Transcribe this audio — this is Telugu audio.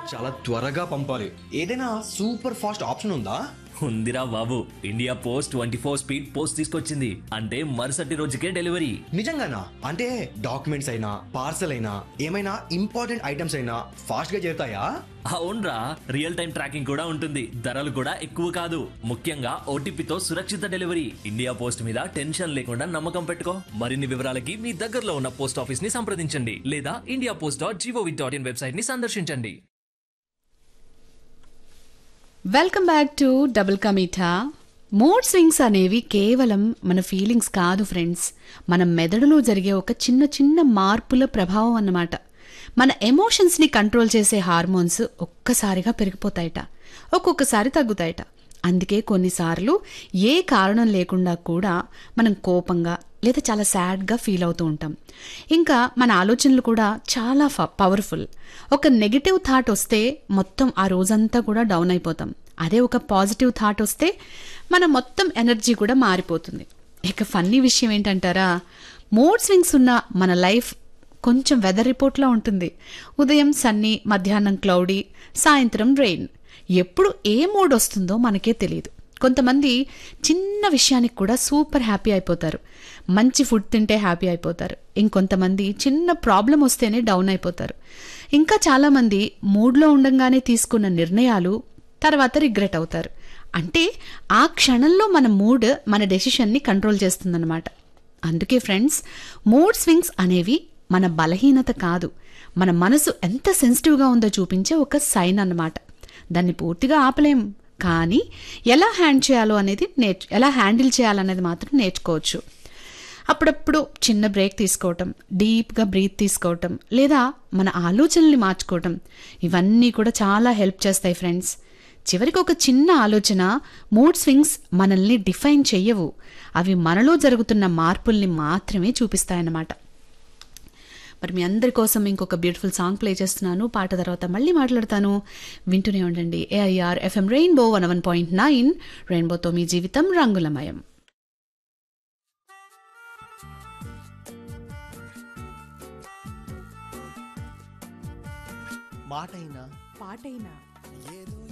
చాలా త్వరగా పంపాలి ఏదైనా సూపర్ ఫాస్ట్ ఆప్షన్ ఉందా ఉందిరా బాబు India post twenty four speed post తీసుకొచ్చింది అంటే మరుసటి రోజుకే డెలివరీ నిజంగానా అంటే డాక్యుమెంట్స్ అయినా పార్సల్ అయినా ఏమైనా ఇంపార్టెంట్ ఐటమ్స్ అయినా ఫాస్ట్ గా చేరుతాయా అవునరా రియల్ టైం ట్రాకింగ్ కూడా ఉంటుంది ధరలు కూడా ఎక్కువ కాదు ముఖ్యంగా ఓటీపీతో సురక్షిత డెలివరీ ఇండియా పోస్ట్ మీద టెన్షన్ లేకుండా నమ్మకం పెట్టుకో మరిన్ని వివరాలకి మీ దగ్గరలో ఉన్న పోస్ట్ ఆఫీస్ ని సంప్రదించండి లేదా India post dot gov dot in website ని సందర్శించండి welcome back to double ka meetha mood swings అనేవి కేవలం మన ఫీలింగ్స్ కాదు ఫ్రెండ్స్ మన మెదడులో జరిగే ఒక చిన్న చిన్న మార్పుల ప్రభావం అన్నమాట మన ఎమోషన్స్ని కంట్రోల్ చేసే హార్మోన్స్ ఒక్కసారిగా పెరిగిపోతాయట ఒక్కొక్కసారి తగ్గుతాయట అందుకే కొన్నిసార్లు ఏ కారణం లేకుండా కూడా మనం కోపంగా లేదా చాలా సాడ్గా ఫీల్ అవుతూ ఉంటాం ఇంకా మన ఆలోచనలు కూడా చాలా పవర్ఫుల్ ఒక నెగిటివ్ థాట్ వస్తే మొత్తం ఆ రోజంతా కూడా డౌన్ అయిపోతాం అదే ఒక పాజిటివ్ థాట్ వస్తే మన మొత్తం ఎనర్జీ కూడా మారిపోతుంది ఇక ఫన్నీ విషయం ఏంటంటారా మూడ్ స్వింగ్స్ ఉన్న మన లైఫ్ కొంచెం వెదర్ రిపోర్ట్లా ఉంటుంది ఉదయం సన్నీ మధ్యాహ్నం క్లౌడీ సాయంత్రం రెయిన్ ఎప్పుడు ఏ మూడ్ వస్తుందో మనకే తెలియదు కొంతమంది చిన్న విషయానికి కూడా సూపర్ హ్యాపీ అయిపోతారు మంచి ఫుడ్ తింటే హ్యాపీ అయిపోతారు ఇంకొంతమంది చిన్న ప్రాబ్లం వస్తేనే డౌన్ అయిపోతారు ఇంకా చాలామంది మూడ్లో ఉండంగానే తీసుకున్న నిర్ణయాలు తర్వాత రిగ్రెట్ అవుతారు అంటే ఆ క్షణంలో మన మూడ్ మన డెసిషన్ని కంట్రోల్ చేస్తుందన్నమాట అందుకే ఫ్రెండ్స్ మూడ్ స్వింగ్స్ అనేవి మన బలహీనత కాదు మన మనసు ఎంత సెన్సిటివ్గా ఉందో చూపించే ఒక సైన్ అన్నమాట దాన్ని పూర్తిగా ఆపలేం కానీ ఎలా హ్యాండ్ చేయాలో అనేది నేర్చు ఎలా హ్యాండిల్ చేయాలనేది మాత్రం నేర్చుకోవచ్చు అప్పుడప్పుడు చిన్న బ్రేక్ తీసుకోవటం డీప్గా బ్రీత్ తీసుకోవటం లేదా మన ఆలోచనల్ని మార్చుకోవటం ఇవన్నీ కూడా చాలా హెల్ప్ చేస్తాయి ఫ్రెండ్స్ చివరికి ఒక చిన్న ఆలోచన మూడ్ స్వింగ్స్ మనల్ని డిఫైన్ చెయ్యవు అవి మనలో జరుగుతున్న మార్పుల్ని మాత్రమే చూపిస్తాయన్నమాట మరి మీ అందరి కోసం ఇంకొక బ్యూటిఫుల్ సాంగ్ ప్లే చేస్తున్నాను పాట తర్వాత మళ్ళీ మాట్లాడతాను వింటూనే ఉండండి AIR FM rainbow one one point nine రెయిన్బోతో మీ జీవితం రంగులమయం మాటైనా పాటైనా